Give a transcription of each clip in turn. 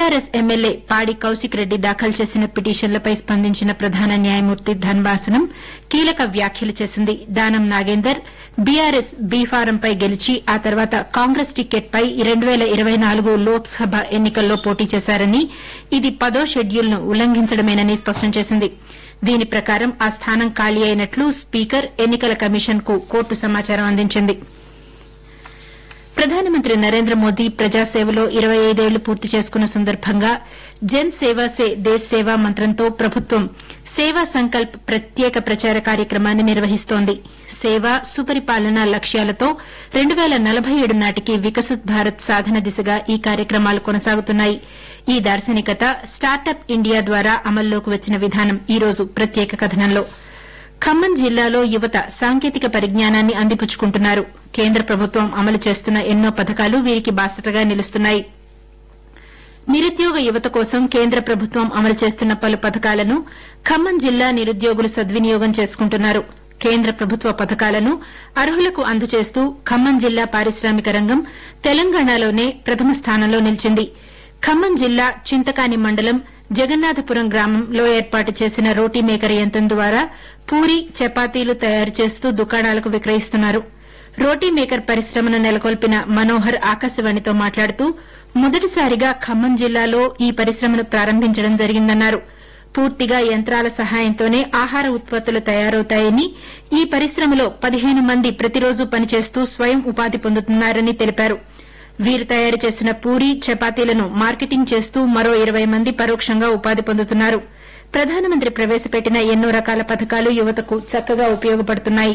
BRS MLA పాడి కౌశిక్ రెడ్డి దాఖలు చేసిన పిటిషన్లపై స్పందించిన ప్రధాన న్యాయమూర్తి ధర్మాసనం కీలక వ్యాఖ్యలు చేసింది దానం నాగేందర్ బీఆర్ఎస్ బీఫారంపై గెలిచి ఆ తర్వాత కాంగ్రెస్ టికెట్పై రెండు పేల ఇరవై నాలుగు లోక్సభ ఎన్నికల్లో పోటీ చేశారని ఇది పదో షెడ్యూల్ను ఉల్లంఘించడమేనని స్పష్టం చేసింది దీని ప్రకారం ఆ స్థానం ఖాళీ అయినట్లు స్పీకర్ ఎన్నికల కమిషన్కు కోర్టు సమాచారం అందించింది ప్రధానమంత్రి నరేంద్ర మోదీ ప్రజాసేవలో ఇరవై ఐదేళ్లు పూర్తి చేసుకున్న సందర్భంగా జన్ సేవా సే దేశ్ సేవా మంత్రంతో ప్రభుత్వం సేవా సంకల్ప్ ప్రత్యేక ప్రచార కార్యక్రమాన్ని నిర్వహిస్తోంది సేవ సుపరిపాలన లక్ష్యాలతో రెండు పేల నలభై ఏడు నాటికి వికసిత్ భారత్ సాధన దిశగా ఈ కార్యక్రమాలు కొనసాగుతున్నాయి ఈ దార్శనికత స్టార్టప్ ఇండియా ద్వారా అమల్లోకి వచ్చిన విధానం ఈ రోజు ప్రత్యేక కథనంలో ఖమ్మం జిల్లాలో యువత సాంకేతిక పరిజ్ఞానాన్ని అందిపుచ్చుకుంటున్నారు కేంద్ర ప్రభుత్వం అమలు చేస్తున్న ఎన్నో పథకాలు వీరికి బాసటగా నిలుస్తున్నాయి నిరుద్యోగ యువత కోసం కేంద్ర ప్రభుత్వం అమలు చేస్తున్న పలు పథకాలను ఖమ్మం జిల్లా నిరుద్యోగులు సద్వినియోగం చేసుకుంటున్నారు కేంద్ర ప్రభుత్వ పథకాలను అర్హులకు అందజేస్తూ ఖమ్మం జిల్లా పారిశ్రామిక రంగం తెలంగాణలోనే ప్రథమ స్థానంలో నిలిచింది ఖమ్మం జిల్లా చింతకాని మండలం జగన్నాథపురం గ్రామంలో ఏర్పాటు చేసిన రోటీ మేకర్ యంత్రం ద్వారా పూరి చపాతీలు తయారు చేస్తూ దుకాణాలకు విక్రయిస్తున్నారు రోటీ మేకర్ పరిశ్రమను నెలకొల్పిన మనోహర్ ఆకాశవాణితో మాట్లాడుతూ మొదటిసారిగా ఖమ్మం జిల్లాలో ఈ పరిశ్రమను ప్రారంభించడం జరిగిందన్నారు పూర్తిగా యంత్రాల సహాయంతోనే ఆహార ఉత్పత్తులు తయారవుతాయని ఈ పరిశ్రమలో పదిహేను మంది ప్రతిరోజు పనిచేస్తూ స్వయం ఉపాధి పొందుతున్నారని తెలిపారు వీరు తయారు చేసిన పూరి చపాతీలను మార్కెటింగ్ చేస్తూ మరో ఇరవై మంది పరోక్షంగా ఉపాధి పొందుతున్నారు ప్రధానమంత్రి ప్రవేశపెట్టిన ఎన్నో రకాల పథకాలు యువతకు చక్కగా ఉపయోగపడుతున్నాయి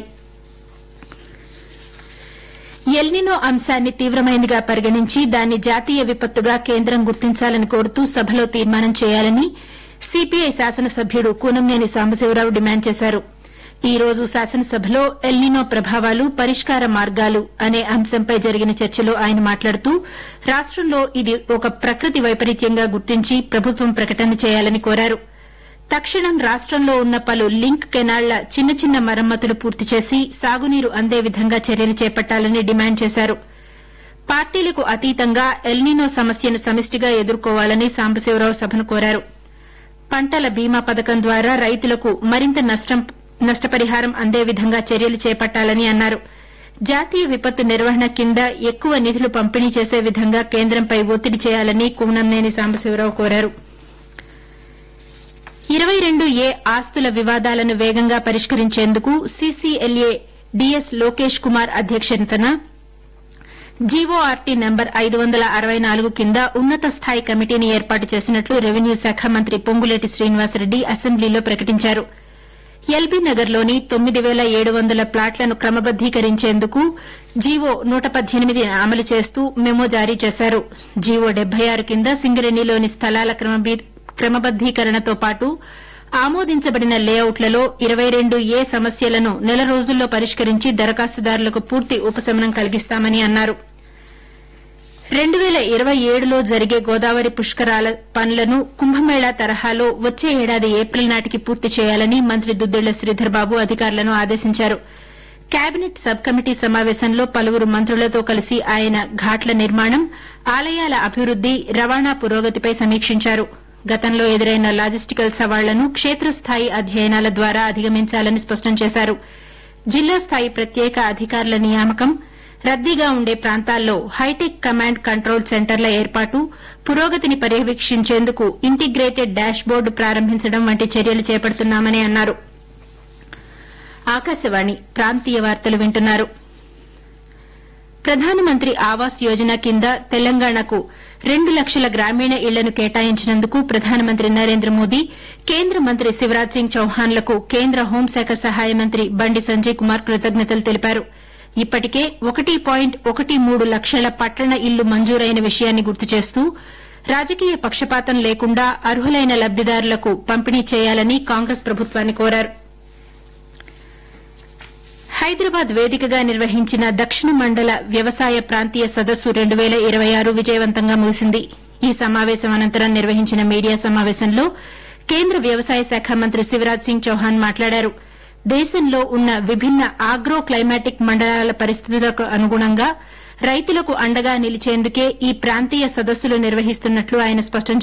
ఎల్నినో అంశాన్ని తీవ్రమైనదిగా పరిగణించి దాన్ని జాతీయ విపత్తుగా కేంద్రం గుర్తించాలని కోరుతూ సభలో తీర్మానం చేయాలని సీపీఐ శాసనసభ్యుడు కూనంనేని సాంబశివరావు డిమాండ్ చేశారు ఈ రోజు శాసనసభలో ఎల్నినో ప్రభావాలు పరిష్కార మార్గాలు అనే అంశంపై జరిగిన చర్చలో ఆయన మాట్లాడుతూ రాష్టంలో ఇది ఒక ప్రకృతి వైపరీత్యంగా గుర్తించి ప్రభుత్వం ప్రకటన చేయాలని కోరారు తక్షణం రాష్టంలో ఉన్న పలు లింక్ కెనాళ్ల చిన్న చిన్న మరమ్మతులు పూర్తి చేసి సాగునీరు అందే విధంగా చర్యలు చేపట్టాలని డిమాండ్ చేశారు పార్టీలకు అతీతంగా ఎల్నినో సమస్యను సమిష్టిగా ఎదుర్కోవాలని సాంబశివరావు సభను కోరారు పంటల బీమా పథకం ద్వారా రైతులకు మరింత నష్టపరిహారం అందే విధంగా చర్యలు చేపట్టాలని అన్నారు జాతీయ విపత్తు నిర్వహణ కింద ఎక్కువ నిధులు పంపిణీ చేసే విధంగా కేంద్రంపై ఒత్తిడి చేయాలని కూనంనేని సాంబశివరావు కోరారు ఇరవై రెండు ఏ ఆస్తుల వివాదాలను వేగంగా పరిష్కరించేందుకు సీసీఎల్ఏ డీఎస్ లోకేష్ కుమార్ అధ్యక్షతన జీఓఆర్టీ నెంబర్ ఐదు వందల అరవై నాలుగు కింద ఉన్నత స్థాయి కమిటీని ఏర్పాటు చేసినట్లు రెవెన్యూ శాఖ మంత్రి పొంగులేటి శ్రీనివాసరెడ్డి అసెంబ్లీలో ప్రకటించారు ఎల్బీ నగర్లోని తొమ్మిది పేల ఏడు వందల ప్లాట్లను క్రమబద్దీకరించేందుకు జీవో నూట పద్దెనిమిది అమలు చేస్తూ మెమో జారీ చేశారు జీవో డెబ్బై ఆరు కింద సింగరేణిలోని స్థలాల క్రమబద్దీకరణతో పాటు ఆమోదించబడిన లేఅవుట్లలో ఇరవై రెండు ఏ సమస్యలను నెల రోజుల్లో పరిష్కరించి దరఖాస్తుదారులకు పూర్తి ఉపశమనం కలిగిస్తామని అన్నారు రెండు పేల ఇరవై ఏడులో జరిగే గోదావరి పుష్కరాల పనులను కుంభమేళా తరహాలో వచ్చే ఏడాది ఏప్రిల్ నాటికి పూర్తి చేయాలని మంత్రి దుద్దిళ్ల శ్రీధర్బాబు అధికారులను ఆదేశించారు కేబినెట్ సబ్ కమిటీ సమావేశంలో పలువురు మంత్రులతో కలిసి ఆయన ఘాట్ల నిర్మాణం ఆలయాల అభివృద్ది రవాణా పురోగతిపై సమీక్షించారు గతంలో ఎదురైన లాజిస్టికల్ సవాళ్లను క్షేత్రస్థాయి అధ్యయనాల ద్వారా అధిగమించాలని స్పష్టం చేశారు జిల్లా స్థాయి ప్రత్యేక అధికారుల నియామకం రద్దీగా ఉండే ప్రాంతాల్లో హైటెక్ కమాండ్ కంట్రోల్ సెంటర్ల ఏర్పాటు పురోగతిని పర్యవేక్షించేందుకు ఇంటిగ్రేటెడ్ డాష్ బోర్డు ప్రారంభించడం వంటి చర్యలు చేపడుతున్నామని అన్నారు ఆకాశవాణి ప్రాంతీయ వార్తలు వింటున్నారు ప్రధానమంత్రి ఆవాస్ యోజన కింద తెలంగాణకు రెండు లక్షల గ్రామీణ ఇళ్లను కేటాయించినందుకు ప్రధానమంత్రి నరేంద్ర మోదీ కేంద్ర మంత్రి శివరాజ్ సింగ్ చౌహాన్లకు కేంద్ర హోంశాఖ సహాయ మంత్రి బండి సంజయ్ కుమార్ కృతజ్ఞతలు తెలిపారు ఇప్పటికే ఒకటి పాయింట్ ఒకటి మూడు లక్షల పట్టణ ఇళ్లు మంజూరైన విషయాన్ని గుర్తు చేస్తూ రాజకీయ పక్షపాతం లేకుండా అర్హులైన లబ్దిదారులకు పంపిణీ చేయాలని కాంగ్రెస్ ప్రభుత్వాన్ని కోరారు హైదరాబాద్ వేదికగా నిర్వహించిన దక్షిణ మండల వ్యవసాయ ప్రాంతీయ సదస్సు రెండు పేల ఇరవై ఆరు విజయవంతంగా ముగిసింది ఈ సమావేశం అనంతరం నిర్వహించిన మీడియా సమావేశంలో కేంద్ర వ్యవసాయ శాఖ మంత్రి శివరాజ్ సింగ్ చౌహాన్ మాట్లాడారు దేశంలో ఉన్న విభిన్న ఆగ్రో క్లైమాటిక్ మండలాల పరిస్థితులకు అనుగుణంగా రైతులకు అండగా నిలిచేందుకే ఈ ప్రాంతీయ సదస్సులు నిర్వహిస్తున్నట్లు ఆయన స్పష్టం